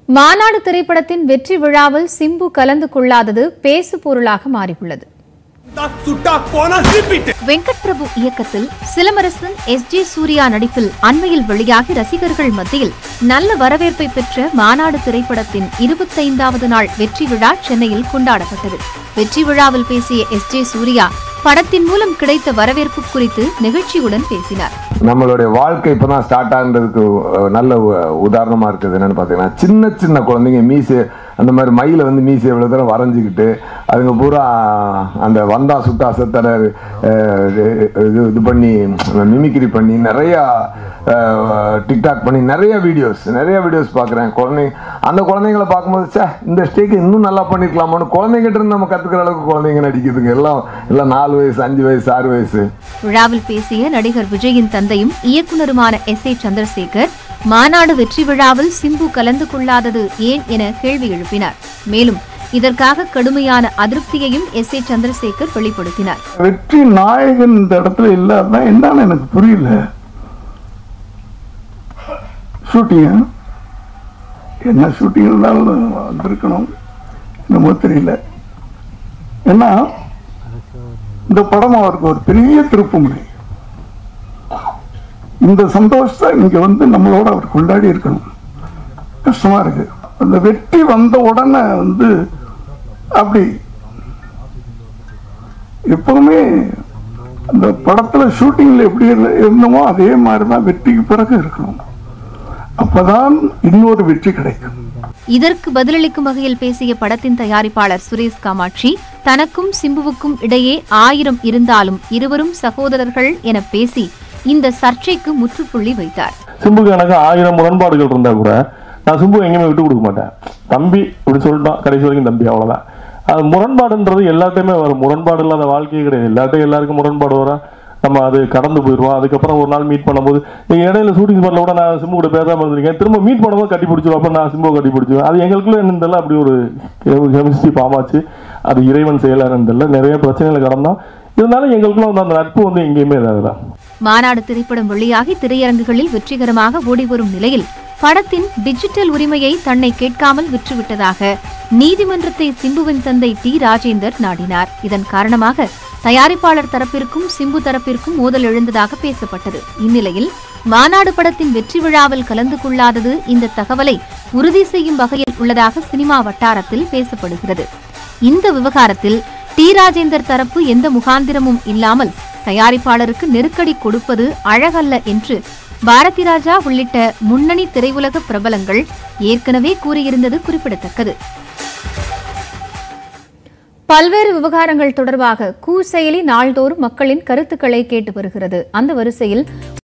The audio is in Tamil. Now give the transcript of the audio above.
மாநாடு திரைப்படத்தின் வெற்றி விழாவில் சிம்பு கலந்து கொள்ளாதது பேசு பொருளாக மாறியுள்ளது சுட்டா போனா ரிப்பீட் வெங்கட் பிரபு இயக்கத்தில் சிலம்பரசன் எஸ் ஜே சூர்யா நடிப்பில் அண்மையில் வெளியாகி ரசிகர்கள் மத்தியில் நல்ல வரவேற்பை பெற்ற மாநாடு திரைப்படத்தின் இருபத்தைந்தாவது நாள் வெற்றி விழா சென்னையில் கொண்டாடப்பட்டது வெற்றி விழாவில் பேசிய எஸ் ஜே சூர்யா படத்தின் மூலம் கிடைத்த வரவேற்பு குறித்து நெகிழ்ச்சியுடன் பேசினார் நம்மளுடைய வாழ்க்கை இப்பதான் ஸ்டார்ட் ஆகுறதுக்கு அஹ், நல்ல உ- உதாரணமா இருக்குது என்னன்னு பாத்தீங்கன்னா சின்ன சின்ன குழந்தைங்க மீசை அந்த மாதிரி மயில வந்து மீசை எவ்வளவு தூரம் வரைஞ்சிக்கிட்டு அதுங்க பூரா அந்த வந்தா சுட்டா செத்தர இது இது பண்ணி மிமிக்ரி பண்ணி நிறைய டிக்டாக் பண்ணி நிறைய வீடியோஸ் நிறைய வீடியோஸ் பார்க்குறேன் குழந்தைங்க அந்த குழந்தைங்களை பார்க்கும்போது சே இந்த ஸ்டேக்கு இன்னும் நல்லா பண்ணிருக்கலாமான்னு குழந்தைங்கிட்ட இருந்து நம்ம கத்துக்கிற அளவுக்கு குழந்தைங்க நடிக்குதுங்க எல்லாம் எல்லாம் நாலு வயசு அஞ்சு வயசு ஆறு வயசு விழாவில் பேசிய நடிகர் விஜயின் தந்தையும் இயக்குனருமான எஸ் ஏ சந்திரசேகர் மாநாடு வெற்றி விழாவில் சிம்பு கலந்து கொள்ளாதது ஏன் என கேள்வி எழுப்பினார் மேலும் இதற்காக கடுமையான அதிருப்தியையும் எஸ் ஏ சந்திரசேகர் வெளிப்படுத்தினார் வெற்றி நாயகன் இந்த இடத்துல இல்லாதான் என்னன்னு எனக்கு புரியல ஷூட்டிங் என்ன ஷூட்டிங் இருந்தாலும் வந்திருக்கணும் என்னமோ தெரியல ஏன்னா இந்த படம் அவருக்கு ஒரு பெரிய திருப்புமுனை இந்த சந்தோஷத்தை இங்க வந்து நம்மளோட அவர் கொண்டாடி இருக்கணும் கஷ்டமா இருக்கு அந்த வெற்றி வந்த உடனே வந்து அப்படி எப்பவுமே அந்த படத்துல ஷூட்டிங்ல எப்படி இரு- இருந்தோமோ அதே மாதிரி தான் வெற்றிக்கு பிறகு இருக்கணும் அப்பதான் இன்னொரு வெற்றி கிடைக்கும் இதற்கு பதிலளிக்கும் வகையில் பேசிய படத்தின் தயாரிப்பாளர் சுரேஷ் காமாட்சி தனக்கும் சிம்புவுக்கும் இடையே ஆயிரம் இருந்தாலும் இருவரும் சகோதரர்கள் என பேசி இந்த சர்ச்சைக்கு முற்றுப்புள்ளி வைத்தார் சிம்புக்கு எனக்கு ஆயிரம் முரண்பாடுகள் இருந்தா கூட நான் சிம்பு எங்கேயுமே விட்டு கொடுக்க மாட்டேன் தம்பி இப்படி சொல்லிட்டோம் கடைசி வரைக்கும் தம்பி அவ்வளவுதான் அது முரண்பாடுன்றது எல்லாத்தையுமே வரும் முரண்பாடு இல்லாத வாழ்க்கையே கிடையாது எல்லாத்தையும் எல்லாருக்கும் முரண்பாடு வரும் நம்ம அது கடந்து போயிடுவோம் அதுக்கப்புறம் ஒரு நாள் மீட் பண்ணும்போது நீங்க இடையில ஷூட்டிங் ஸ்பாட்ல கூட நான் சிம்பு கூட பேசாம இருந்திருக்கேன் திரும்ப மீட் பண்ணும்போது கட்டி பிடிச்சிருவோம் அப்ப நான் சிம்பு கட்டி பிடிச்சிருவேன் அது எங்களுக்குள்ள என்னன்னு தெரியல அப்படி ஒரு கெமிஸ்ட்ரி பாமாச்சு அது இறைவன் செயலா என்னன்னு தெரியல நிறைய பிரச்சனைகளை கடந்தோம் இருந்தாலும் எங்களுக்குள்ள வந்து அந்த நட்பு வந்து எங்கேயுமே இதாகல மாநாடு திரைப்படம் வெளியாகி திரையரங்குகளில் வெற்றிகரமாக ஓடிவரும் நிலையில் படத்தின் டிஜிட்டல் உரிமையை தன்னை கேட்காமல் விற்றுவிட்டதாக நீதிமன்றத்தை சிம்புவின் தந்தை டி ராஜேந்தர் நாடினார் இதன் காரணமாக தயாரிப்பாளர் தரப்பிற்கும் சிம்பு தரப்பிற்கும் மோதல் எழுந்ததாக பேசப்பட்டது இந்நிலையில் மாநாடு படத்தின் வெற்றி விழாவில் கலந்து கொள்ளாதது இந்த தகவலை உறுதி செய்யும் வகையில் உள்ளதாக சினிமா வட்டாரத்தில் பேசப்படுகிறது இந்த விவகாரத்தில் டி ராஜேந்தர் தரப்பு எந்த முகாந்திரமும் இல்லாமல் தயாரிப்பாளருக்கு நெருக்கடி கொடுப்பது அழகல்ல என்று பாரதி ராஜா உள்ளிட்ட முன்னணி திரையுலக பிரபலங்கள் ஏற்கனவே கூறியிருந்தது குறிப்பிடத்தக்கது பல்வேறு விவகாரங்கள் தொடர்பாக கூ செயலி நாள்தோறும் மக்களின் கருத்துக்களை கேட்டு வருகிறது அந்த வரிசையில்